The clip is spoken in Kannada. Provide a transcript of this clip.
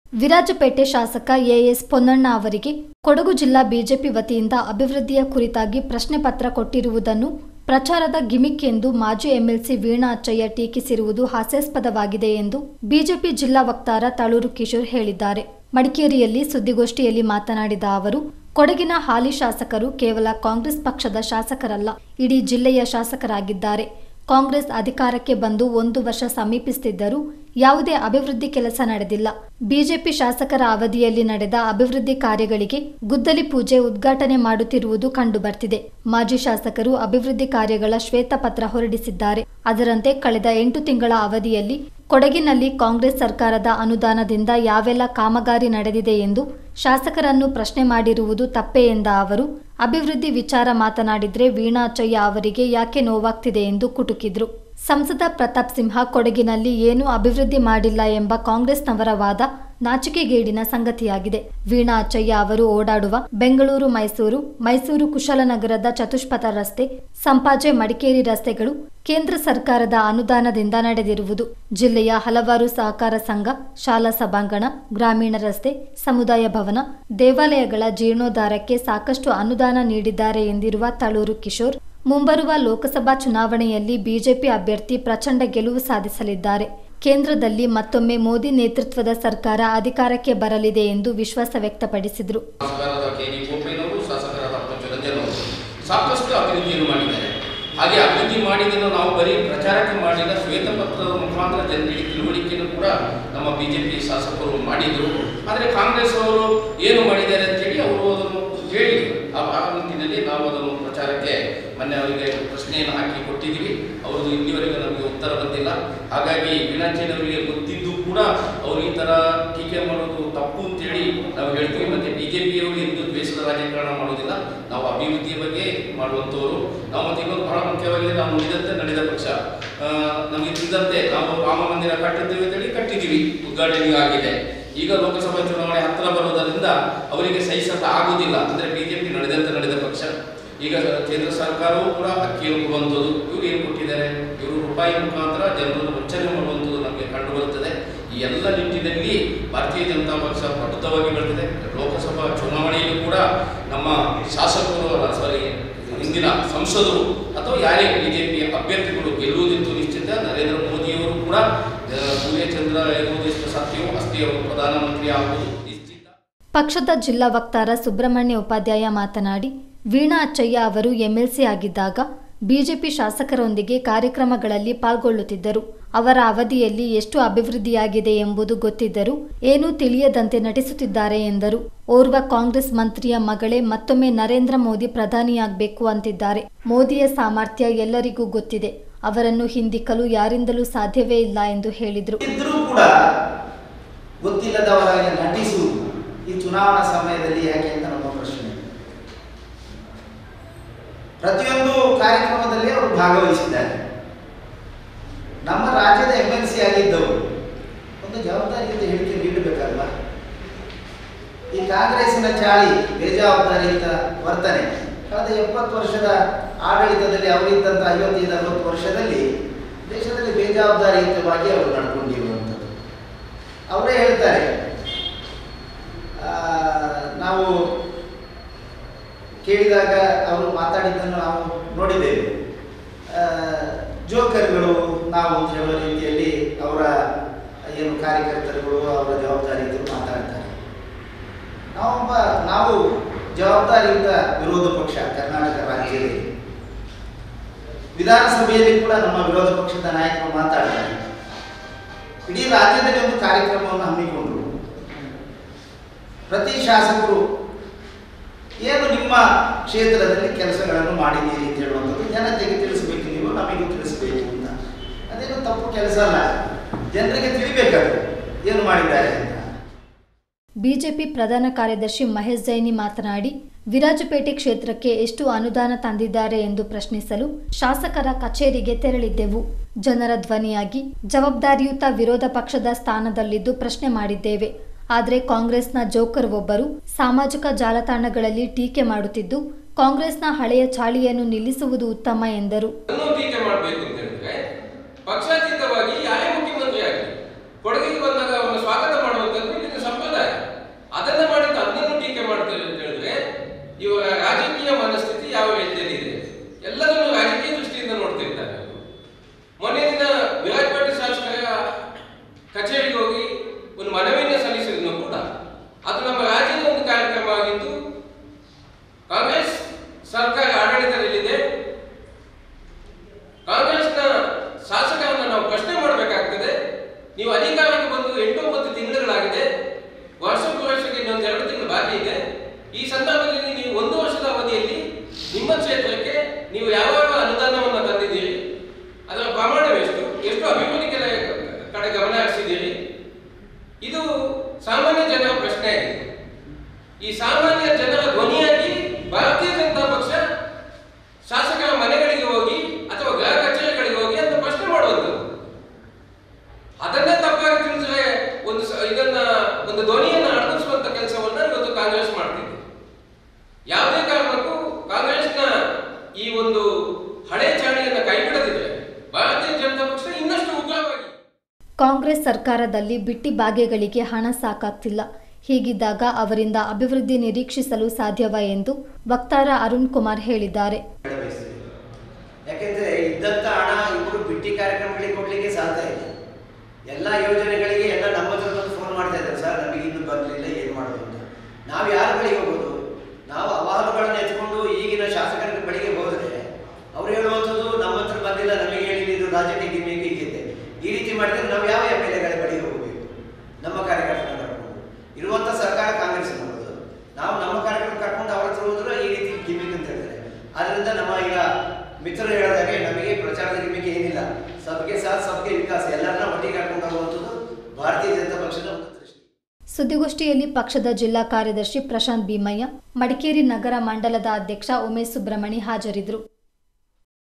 ವಿರಾಜಪೇಟೆ ಶಾಸಕ ಎಎಸ್ ಪೊನ್ನಣ್ಣ ಅವರಿಗೆ ಕೊಡಗು ಜಿಲ್ಲಾ ಬಿಜೆಪಿ ವತಿಯಿಂದ ಅಭಿವೃದ್ಧಿಯ ಕುರಿತಾಗಿ ಪ್ರಶ್ನೆ ಪತ್ರ ಕೊಟ್ಟಿರುವುದನ್ನು ಪ್ರಚಾರದ ಗಿಮಿಕ್ ಎಂದು ಮಾಜಿ ಎಂಎಲ್ಸಿ ವೀಣಾ ಅಚ್ಚಯ್ಯ ಟೀಕಿಸಿರುವುದು ಹಾಸ್ಯಾಸ್ಪದವಾಗಿದೆ ಎಂದು ಬಿಜೆಪಿ ಜಿಲ್ಲಾ ವಕ್ತಾರ ತಳೂರು ಕಿಶೋರ್ ಹೇಳಿದ್ದಾರೆ ಮಡಿಕೇರಿಯಲ್ಲಿ ಸುದ್ದಿಗೋಷ್ಠಿಯಲ್ಲಿ ಮಾತನಾಡಿದ ಅವರು ಕೊಡಗಿನ ಹಾಲಿ ಶಾಸಕರು ಕೇವಲ ಕಾಂಗ್ರೆಸ್ ಪಕ್ಷದ ಶಾಸಕರಲ್ಲ ಇಡೀ ಜಿಲ್ಲೆಯ ಶಾಸಕರಾಗಿದ್ದಾರೆ ಕಾಂಗ್ರೆಸ್ ಅಧಿಕಾರಕ್ಕೆ ಬಂದು ಒಂದು ವರ್ಷ ಸಮೀಪಿಸುತ್ತಿದ್ದರೂ ಯಾವುದೇ ಅಭಿವೃದ್ಧಿ ಕೆಲಸ ನಡೆದಿಲ್ಲ ಬಿಜೆಪಿ ಶಾಸಕರ ಅವಧಿಯಲ್ಲಿ ನಡೆದ ಅಭಿವೃದ್ಧಿ ಕಾರ್ಯಗಳಿಗೆ ಗುದ್ದಲಿ ಪೂಜೆ ಉದ್ಘಾಟನೆ ಮಾಡುತ್ತಿರುವುದು ಕಂಡುಬರ್ತಿದೆ ಮಾಜಿ ಶಾಸಕರು ಅಭಿವೃದ್ಧಿ ಕಾರ್ಯಗಳ ಶ್ವೇತಪತ್ರ ಹೊರಡಿಸಿದ್ದಾರೆ ಅದರಂತೆ ಕಳೆದ ಎಂಟು ತಿಂಗಳ ಅವಧಿಯಲ್ಲಿ ಕೊಡಗಿನಲ್ಲಿ ಕಾಂಗ್ರೆಸ್ ಸರ್ಕಾರದ ಅನುದಾನದಿಂದ ಯಾವೆಲ್ಲ ಕಾಮಗಾರಿ ನಡೆದಿದೆ ಎಂದು ಶಾಸಕರನ್ನು ಪ್ರಶ್ನೆ ಮಾಡಿರುವುದು ತಪ್ಪೇ ಎಂದ ಅವರು ಅಭಿವೃದ್ಧಿ ವಿಚಾರ ಮಾತನಾಡಿದ್ರೆ ವೀಣಾ ಅಚ್ಚಯ್ಯ ಅವರಿಗೆ ಯಾಕೆ ನೋವಾಗ್ತಿದೆ ಎಂದು ಕುಟುಕಿದ್ರು ಸಂಸದ ಪ್ರತಾಪ್ ಸಿಂಹ ಕೊಡಗಿನಲ್ಲಿ ಏನೂ ಅಭಿವೃದ್ಧಿ ಮಾಡಿಲ್ಲ ಎಂಬ ಕಾಂಗ್ರೆಸ್ನವರ ವಾದ ನಾಚಿಕೆಗೇಡಿನ ಸಂಗತಿಯಾಗಿದೆ ವೀಣಾ ಅಚ್ಚಯ್ಯ ಅವರು ಓಡಾಡುವ ಬೆಂಗಳೂರು ಮೈಸೂರು ಮೈಸೂರು ಕುಶಲನಗರದ ಚತುಷ್ಪಥ ರಸ್ತೆ ಸಂಪಾಜೆ ಮಡಿಕೇರಿ ರಸ್ತೆಗಳು ಕೇಂದ್ರ ಸರ್ಕಾರದ ಅನುದಾನದಿಂದ ನಡೆದಿರುವುದು ಜಿಲ್ಲೆಯ ಹಲವಾರು ಸಹಕಾರ ಸಂಘ ಶಾಲಾ ಸಭಾಂಗಣ ಗ್ರಾಮೀಣ ರಸ್ತೆ ಸಮುದಾಯ ಭವನ ದೇವಾಲಯಗಳ ಜೀರ್ಣೋದ್ಧಾರಕ್ಕೆ ಸಾಕಷ್ಟು ಅನುದಾನ ನೀಡಿದ್ದಾರೆ ಎಂದಿರುವ ತಳೂರು ಕಿಶೋರ್ ಮುಂಬರುವ ಲೋಕಸಭಾ ಚುನಾವಣೆಯಲ್ಲಿ ಬಿಜೆಪಿ ಅಭ್ಯರ್ಥಿ ಪ್ರಚಂಡ ಗೆಲುವು ಸಾಧಿಸಲಿದ್ದಾರೆ ಕೇಂದ್ರದಲ್ಲಿ ಮತ್ತೊಮ್ಮೆ ಮೋದಿ ನೇತೃತ್ವದ ಸರ್ಕಾರ ಅಧಿಕಾರಕ್ಕೆ ಬರಲಿದೆ ಎಂದು ವಿಶ್ವಾಸ ವ್ಯಕ್ತಪಡಿಸಿದರು ಶಾಸಕರಾದ ಕೆ ಡಿ ಗೋಪಯ್ಯನವರು ಶಾಸಕರಾದ ಪಂಚರಂಜನ್ ಅವರು ಸಾಕಷ್ಟು ಅಭಿವೃದ್ಧಿಯನ್ನು ಮಾಡಿದ್ದಾರೆ ಹಾಗೆ ಅಭಿವೃದ್ಧಿ ಮಾಡಿದ್ದನ್ನು ನಾವು ಬರೀ ಪ್ರಚಾರಕ್ಕೆ ಮಾಡಿದ ಶ್ವೇತಪತ್ರದ ಮುಖಾಂತರ ಜನರಿಗೆ ತಿಳುವಳಿಕೆಯನ್ನು ಕೂಡ ನಮ್ಮ ಬಿಜೆಪಿ ಶಾಸಕರು ಮಾಡಿದರು ಆದರೆ ಕಾಂಗ್ರೆಸ್ ಅವರು ಏನು ಮಾಡಿದ್ದಾರೆ ಅಂತೇಳಿ ಅವರು ಅದನ್ನು ಹೇಳಿ ಆ ಆ ನಿಟ್ಟಿನಲ್ಲಿ ನಾವು ಅದನ್ನು ಪ್ರಚಾರಕ್ಕೆ ಮೊನ್ನೆ ಅವರಿಗೆ ಪ್ರಶ್ನೆಯನ್ನು ಹಾಕಿ ಕೊಟ್ಟಿದ್ದೀವಿ ಅವರದು ಇಲ್ಲಿವರೆಗೂ ನಮಗೆ ಉತ್ತರ ಬಂದಿಲ್ಲ ಹಾಗಾಗಿ ವೀಣಾಚೇನವರಿಗೆ ಗೊತ್ತಿದ್ದು ಕೂಡ ಅವರು ಈ ಥರ ಟೀಕೆ ಮಾಡೋದು ತಪ್ಪು ಅಂತೇಳಿ ನಾವು ಹೇಳ್ತೀವಿ ಮತ್ತೆ ಬಿಜೆಪಿಯವರು ಎಂದು ದ್ವೇಷದ ರಾಜಕಾರಣ ಮಾಡೋದಿಲ್ಲ ನಾವು ಅಭಿವೃದ್ಧಿಯ ಬಗ್ಗೆ ಮಾಡುವಂಥವರು ನಾವು ಮತ್ತೆ ಇನ್ನೊಂದು ಬಹಳ ಮುಖ್ಯವಾಗಿ ನಾವು ನುಡಿದಂತೆ ನಡೆದ ಪಕ್ಷ ಆ, ನಮಗೆ ತಿಳಿದಂತೆ ನಾವು ರಾಮ ಮಂದಿರ ಕಟ್ಟಿದ್ದೇವೆ ಅಂತೇಳಿ ಕಟ್ಟಿದ್ದೀವಿ ಉದ್ಘಾಟನೆ ಆಗಿದೆ ಈಗ ಲೋಕಸಭಾ ಚುನಾವಣೆ ಹತ್ತಿರ ಬರುವುದರಿಂದ ಅವರಿಗೆ ಸಹಿಸಲು ಆಗುವುದಿಲ್ಲ ಅಂದರೆ ಬಿಜೆಪಿ ನಡೆದಂತೆ ನಡೆದ ಪಕ್ಷ ಈಗ ಕೇಂದ್ರ ಸರ್ಕಾರವೂ ಕೂಡ ಅಕ್ಕಿಯನ್ನು ಕೊಡುವಂಥದ್ದು ಇವರು ಏನು ಕೊಟ್ಟಿದ್ದಾರೆ ಇವರು ರೂಪಾಯಿ ಮುಖಾಂತರ ಜನರನ್ನು ವಂಚನೆ ಮಾಡುವಂಥದ್ದು ನಮಗೆ ಕಂಡು ಬರುತ್ತದೆ ಈ ಎಲ್ಲ ನಿಟ್ಟಿನಲ್ಲಿ ಭಾರತೀಯ ಜನತಾ ಪಕ್ಷ ಪ್ರಬುದ್ಧವಾಗಿ ಬೆಳೆದಿದೆ ಲೋಕಸಭಾ ಚುನಾವಣೆಯಲ್ಲೂ ಕೂಡ ನಮ್ಮ ಶಾಸಕರು ಸಾರಿ ಇಂದಿನ ಸಂಸದರು ಅಥವಾ ಯಾರೇ ಬಿಜೆಪಿ ಅಭ್ಯರ್ಥಿಗಳು ಗೆಲ್ಲುವುದಿತ್ತು ನಿಶ್ಚಿತ ನರೇಂದ್ರ ಮೋದಿಯವರು ಕೂಡ ಆ, ಸೂರ್ಯಚಂದ್ರ ಇರುವುದೆಷ್ಟು ಸತ್ಯವೋ ಅಷ್ಟೇ ಅವರು ಪ್ರಧಾನಮಂತ್ರಿ ಆಗುವುದು ನಿಶ್ಚಿತ ಪಕ್ಷದ ಜಿಲ್ಲಾ ವಕ್ತಾರ ಸುಬ್ರಹ್ಮಣ್ಯ ಉಪಾಧ್ಯಾಯ ಮಾತನಾಡಿ ವೀಣಾ ಅಚ್ಚಯ್ಯ ಅವರು ಎಂಎಲ್ಸಿ ಆಗಿದ್ದಾಗ ಬಿಜೆಪಿ ಶಾಸಕರೊಂದಿಗೆ ಕಾರ್ಯಕ್ರಮಗಳಲ್ಲಿ ಪಾಲ್ಗೊಳ್ಳುತ್ತಿದ್ದರು ಅವರ ಅವಧಿಯಲ್ಲಿ ಎಷ್ಟು ಅಭಿವೃದ್ಧಿಯಾಗಿದೆ ಎಂಬುದು ಗೊತ್ತಿದ್ದರೂ ಏನೂ ತಿಳಿಯದಂತೆ ನಟಿಸುತ್ತಿದ್ದಾರೆ ಎಂದರು ಓರ್ವ ಕಾಂಗ್ರೆಸ್ ಮಂತ್ರಿಯ ಮಗಳೇ ಮತ್ತೊಮ್ಮೆ ನರೇಂದ್ರ ಮೋದಿ ಪ್ರಧಾನಿಯಾಗಬೇಕು ಅಂತಿದ್ದಾರೆ ಮೋದಿಯ ಸಾಮರ್ಥ್ಯ ಎಲ್ಲರಿಗೂ ಗೊತ್ತಿದೆ ಅವರನ್ನು ಹಿಂದಿಕ್ಕಲು ಯಾರಿಂದಲೂ ಸಾಧ್ಯವೇ ಇಲ್ಲ ಎಂದು ಹೇಳಿದರು ಇದ್ರೂ ಕೂಡ ಗೊತ್ತಿಲ್ಲದವರಾಗಿ ನಟಿಸುವುದು ಈ ಚುನಾವಣಾ ಸಮಯದಲ್ಲಿ ಯಾಕೆ ಅಂತ ನಮ್ಮ ಪ್ರಶ್ನೆ ಪ್ರತಿಯೊಂದು ಕಾರ್ಯಕ್ರಮದಲ್ಲಿ ಅವರು ಭಾಗವಹಿಸಿದ್ದಾರೆ ನಮ್ಮ ರಾಜ್ಯದ ಎಂ ಎಲ್ ಸಿ ಆಗಿದ್ದವರು ಒಂದು ಜವಾಬ್ದಾರಿಯುತ ಹೇಳಿಕೆ ನೀಡಬೇಕಲ್ವ ಈ ಕಾಂಗ್ರೆಸ್ಸಿನ ಚಾಳಿ ಬೇಜವಾಬ್ದಾರಿಯುತ ವರ್ತನೆ ಕಳೆದ ಎಪ್ಪತ್ತು ವರ್ಷದ ಆಡಳಿತದಲ್ಲಿ ಅವರಿದ್ದಂಥ ಐವತ್ತೈದು ಅರವತ್ತು ವರ್ಷದಲ್ಲಿ ದೇಶದಲ್ಲಿ ಬೇಜವಾಬ್ದಾರಿಯುತವಾಗಿ ಅವರು ನಡ್ಕೊಂಡಿರುವಂಥದ್ದು ಅವರೇ ಹೇಳ್ತಾರೆ ಆ, ನಾವು ಕೇಳಿದಾಗ ಅವರು ಮಾತಾಡಿದ್ದನ್ನು ನಾವು ನೋಡಿದ್ದೇವೆ ಆ, ಜೋಕರ್ಗಳು ನಾವು ಅಂತ ಹೇಳುವ ರೀತಿಯಲ್ಲಿ ಅವರ ಏನು ಕಾರ್ಯಕರ್ತರುಗಳು ಅವರ ಜವಾಬ್ದಾರಿಯುತರು ಮಾತಾಡ್ತಾರೆ ನಾವೊಬ್ಬ ನಾವು ಜವಾಬ್ದಾರಿಯುತ ವಿರೋಧ ಪಕ್ಷ ಕರ್ನಾಟಕ ರಾಜ್ಯದಲ್ಲಿ ವಿಧಾನಸಭೆಯಲ್ಲಿ ಕೂಡ ನಮ್ಮ ವಿರೋಧ ಪಕ್ಷದ ನಾಯಕರು ಮಾತಾಡ್ತಾರೆ ಇಡೀ ರಾಜ್ಯದಲ್ಲಿ ಒಂದು ಕಾರ್ಯಕ್ರಮವನ್ನು ಹಮ್ಮಿಕೊಂಡರು ಪ್ರತಿ ಶಾಸಕರು ಏನು ನಿಮ್ಮ ಕ್ಷೇತ್ರದಲ್ಲಿ ಕೆಲಸಗಳನ್ನು ಮಾಡಿದ್ದೀರಿ ಅಂತ ಹೇಳುವಂಥದ್ದು ಜನತೆಗೆ ತಿಳಿಸ್ಬೇಕು ನೀವು ನಮಗೂ ತಿಳಿಸ್ಬೇಕು ಅಂತ ಅದೇನು ತಪ್ಪು ಕೆಲಸ ಅಲ್ಲ ಜನರಿಗೆ ತಿಳಿಬೇಕಾದ್ರು ಏನು ಮಾಡಿದ್ದಾರೆ ಅಂತ ಬಿಜೆಪಿ ಪ್ರಧಾನ ಕಾರ್ಯದರ್ಶಿ ಮಹೇಶ್ ಜೈನಿ ಮಾತನಾಡಿ ವಿರಾಜಪೇಟೆ ಕ್ಷೇತ್ರಕ್ಕೆ ಎಷ್ಟು ಅನುದಾನ ತಂದಿದ್ದಾರೆ ಎಂದು ಪ್ರಶ್ನಿಸಲು ಶಾಸಕರ ಕಚೇರಿಗೆ ತೆರಳಿದ್ದೆವು ಜನರ ಧ್ವನಿಯಾಗಿ ಜವಾಬ್ದಾರಿಯುತ ವಿರೋಧ ಪಕ್ಷದ ಸ್ಥಾನದಲ್ಲಿದ್ದು ಪ್ರಶ್ನೆ ಮಾಡಿದ್ದೇವೆ ಆದರೆ ಕಾಂಗ್ರೆಸ್ನ ಜೋಕರ್ ಒಬ್ಬರು ಸಾಮಾಜಿಕ ಜಾಲತಾಣಗಳಲ್ಲಿ ಟೀಕೆ ಮಾಡುತ್ತಿದ್ದು ಕಾಂಗ್ರೆಸ್ನ ಹಳೆಯ ಚಾಳಿಯನ್ನು ನಿಲ್ಲಿಸುವುದು ಉತ್ತಮ ಎಂದರು ಅದನ್ನು ಟೀಕೆ ಮಾಡಬೇಕು ಅಂತ ಹೇಳಿದ್ರೆ ಪಕ್ಷಾತೀತವಾಗಿ ಯಾರೇ ಮುಖ್ಯಮಂತ್ರಿ ಆಗಲಿ ಕೊಡಗಿಗೆ ಬಂದಾಗ ಅವರನ್ನು ಸ್ವಾಗತ ಮಾಡುವಂಥದ್ದು ಇಲ್ಲಿನ ಸಂಪ ಒಂದು ಧ್ವನಿಯನ್ನು ಅಡಗಿಸುವಂತ ಕೆಲಸವನ್ನ ಇವತ್ತು ಕಾಂಗ್ರೆಸ್ ಮಾಡ್ತಿದೆ ಯಾವುದೇ ಕಾರಣಕ್ಕೂ ಕಾಂಗ್ರೆಸ್ನ ಈ ಒಂದು ಹಳೆ ಚಾಳಿಯನ್ನ ಕೈಬಿಡದಿದ್ರೆ ಭಾರತೀಯ ಜನತಾ ಪಕ್ಷ ಇನ್ನಷ್ಟು ಉಗ್ರವಾಗಿ ಕಾಂಗ್ರೆಸ್ ಸರ್ಕಾರದಲ್ಲಿ ಬಿಟ್ಟಿ ಬಾಗೆಗಳಿಗೆ ಹಣ ಸಾಕಾಗ್ತಿಲ್ಲ ಹೀಗಿದ್ದಾಗ ಅವರಿಂದ ಅಭಿವೃದ್ಧಿ ನಿರೀಕ್ಷಿಸಲು ಸಾಧ್ಯವ ಎಂದು ವಕ್ತಾರ ಅರುಣ್ ಕುಮಾರ್ ಹೇಳಿದ್ದಾರೆ ಬಯಸ್ತೀವಿ ಯಾಕೆಂದ್ರೆ ಇದ್ದಂತ ಹಣ ಇವರು ಬಿಟ್ಟಿ ಕಾರ್ಯಕ್ರಮಗಳಿಗೆ ಕೊಡ್ಲಿಕ್ಕೆ ಸಾಧ್ಯ ಇಲ್ಲ ಎಲ್ಲ ಯೋಜನೆಗಳಿಗೆ ಎಲ್ಲ ನಮ್ಮ ಹತ್ರ ಬಂದು ಫೋನ್ ಮಾಡ್ತಾ ಇದ್ದಾರೆ ಸರ್ ನಮಗೆ ಇನ್ನು ಬರಲಿಲ್ಲ ಏನು ಮಾಡೋದು ಅಂತ ನಾವು ಯಾರ ಬಳಿಗೆ ಹೋಗೋದು ನಾವು ಅಹವಾಲುಗಳನ್ನು ಎತ್ಕೊಂಡು ಈಗಿನ ಶಾಸಕರ ಬಳಿಗೆ ಹೋದ್ರೆ ಅವ್ರು ಹೇಳುವಂಥದ್ದು ನಮ್ಮ ಹತ್ರ ಬಂದಿಲ್ಲ ನಮಗೆ ಹೇಳಿಲ್ಲ ಇದು ರಾಜಕೀಯ ಗಿಮ್ಮಿಗೆ ಹೀಗಿದೆ ಈ ರೀತಿ ಮಾಡಿದ್ರೆ ನಾವು ಯಾವ ಎಮ್ ಎಲ್ ಎಗಳ ಬಳಿಗೆ ಹೋಗಬೇಕು ನಮ್ಮ ಕಾರ್ಯಕರ್ತರನ್ನ ಕರ್ಕೊಂಡು ಇರುವಂಥ ಸರ್ಕಾರ ಕಾಂಗ್ರೆಸ್ ನಮ್ಮದು ನಾವು ನಮ್ಮ ಕಾರ್ಯಕರ್ತರು ಕರ್ಕೊಂಡು ಅವ್ರ ಹತ್ರ ಹೋದ್ರೆ ಈ ರೀತಿ ಗಿಮಿಕ್ ಅಂತ ಹೇಳ್ತಾರೆ ಆದ್ರಿಂದ ನಮ್ಮ ಈಗ ಮಿತ್ರರು ಹೇಳಿದಾಗೆ ನಮಗೆ ಪ್ರಚಾರದ ಗಿಮಿಕ್ ಏನಿಲ್ಲ ಸಬ್ಗೆ ಸಾಥ್ ಸಬ್ಗೆ ವಿಕಾಸ್ ಎಲ್ಲರನ್ನ ಒಟ್ಟಿಗೆ ಕರ್ಕೊಂಡು ಹೋಗುವಂಥದ್ದು ಭಾರತೀಯ ಜನತಾ ಪಕ್ಷದ ಒಂದು ದೃಷ್ಟಿ ಸುದ್ದಿಗೋಷ್ಠಿಯಲ್ಲಿ ಪಕ್ಷದ ಜಿಲ್ಲಾ ಕಾರ್ಯದರ್ಶಿ ಪ್ರಶಾಂತ್ ಭೀಮಯ್ಯ ಮಡಿಕೇರಿ ನಗರ ಮಂಡಲದ ಅಧ್ಯಕ್ಷ ಉಮೇಶ್ ಸುಬ್ರಹ್ಮಣಿ ಹಾಜರಿದ್ದರು